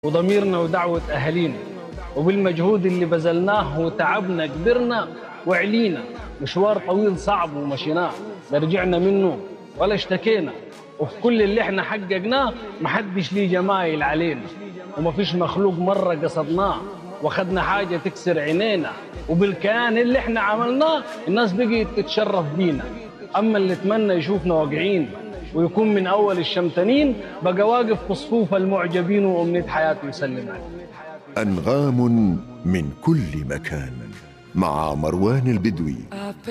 وضميرنا ودعوة أهالينا وبالمجهود اللي بذلناه وتعبنا كبرنا وعلينا مشوار طويل صعب ومشيناه لا رجعنا منه ولا اشتكينا وفي كل اللي احنا حققناه محدش ليه جمايل علينا ومفيش مخلوق مرة قصدناه واخدنا حاجة تكسر عينينا وبالكيان اللي احنا عملناه الناس بقيت تتشرف بينا اما اللي اتمنى يشوفنا واقعين ويكون من اول الشمتانين بقى واقف في صفوف المعجبين وامنية حياته يسلم عليه أنغام من كل مكان مع مروان البدوي